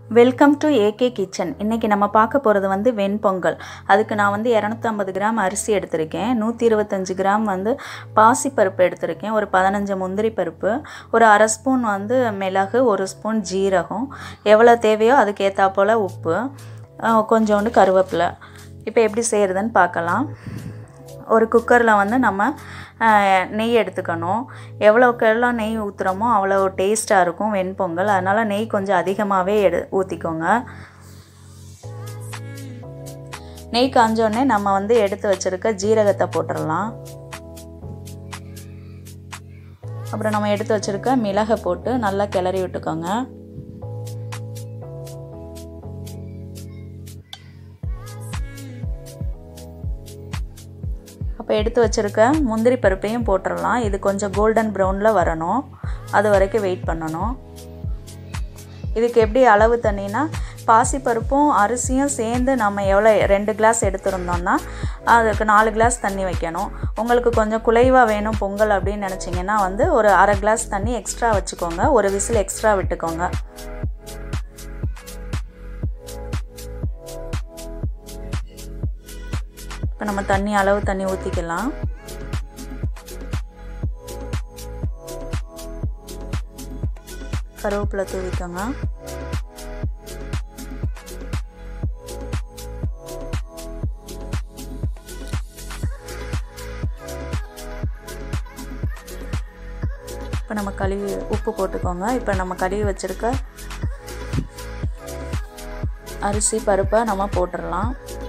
welcome to AK kitchen இன்றைக்கி நம்ம பார்க்க போகிறது வந்து வெண்பொங்கல் அதுக்கு நான் வந்து இரநூத்தம்பது கிராம் அரிசி எடுத்திருக்கேன் நூற்றி இருபத்தஞ்சி கிராம் வந்து பாசிப்பருப்பு எடுத்திருக்கேன் ஒரு பதினஞ்சு முந்திரி பருப்பு ஒரு அரை ஸ்பூன் வந்து மிளகு ஒரு ஸ்பூன் ஜீரகம் எவ்வளோ தேவையோ அதுக்கு ஏற்றா போல் உப்பு அஹ் கொஞ்சோண்டு கருவேப்பிலை இப்போ எப்படி செய்கிறதுன்னு பார்க்கலாம் ஒரு குக்கரில் வந்து நம்ம அஹ், நெய் எடுத்துக்கணும் எவ்வளோக்கு எவ்வளோ நெய் ஊற்றுறோமோ அவ்வளோ டேஸ்ட்டாக இருக்கும் வெண்பொங்கல் அதனால் நெய் கொஞ்சம் அதிகமாகவே எடு ஊற்றிக்கோங்க நெய் காஞ்சோடனே நம்ம வந்து எடுத்து வச்சுருக்க ஜீரகத்தை போட்டுடலாம் அப்புறம் நம்ம எடுத்து வச்சுருக்க மிளகை போட்டு நல்லா கிளறி விட்டுக்கோங்க அப்போ எடுத்து வச்சுருக்க முந்திரி பருப்பையும் போட்டுடலாம் இது கொஞ்சம் கோல்டன் ப்ரௌனில் வரணும் அது வரைக்கும் வெயிட் பண்ணணும் இதுக்கு எப்படி அளவு தண்ணினா பாசிப்பருப்பும் அரிசியும் சேர்ந்து நம்ம எவ்வளோ ரெண்டு கிளாஸ் எடுத்துருந்தோம்னா அதுக்கு நாலு கிளாஸ் தண்ணி வைக்கணும் உங்களுக்கு கொஞ்சம் குலைவாக வேணும் பொங்கல் அப்படின்னு நினச்சிங்கன்னா வந்து ஒரு அரை கிளாஸ் தண்ணி எக்ஸ்ட்ரா வச்சுக்கோங்க ஒரு விசில் எக்ஸ்ட்ரா விட்டுக்கோங்க இப்போ நம்ம தண்ணி அளவு தண்ணி ஊற்றிக்கலாம் கருவேப்பிலை தூவிக்கோங்க இப்போ நம்ம கழுவி உப்பு போட்டுக்கோங்க இப்போ நம்ம கழுவி வச்சுருக்க அரிசி பருப்பை நம்ம போட்டுடலாம்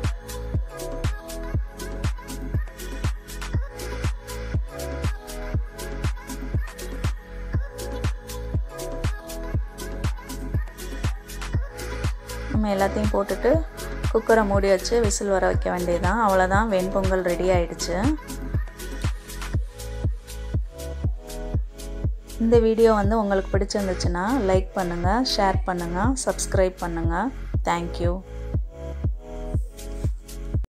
நம்ம எல்லாத்தையும் போட்டுட்டு குக்கரை மூடி வச்சு விசில் வர வைக்க வேண்டியதுதான் அவ்வளோதான் வெண்பொங்கல் ரெடி ஆயிடுச்சு இந்த வீடியோ வந்து உங்களுக்கு பிடிச்சிருந்துச்சுன்னா லைக் பண்ணுங்கள் ஷேர் பண்ணுங்கள் சப்ஸ்கிரைப் பண்ணுங்கள் தேங்க்யூ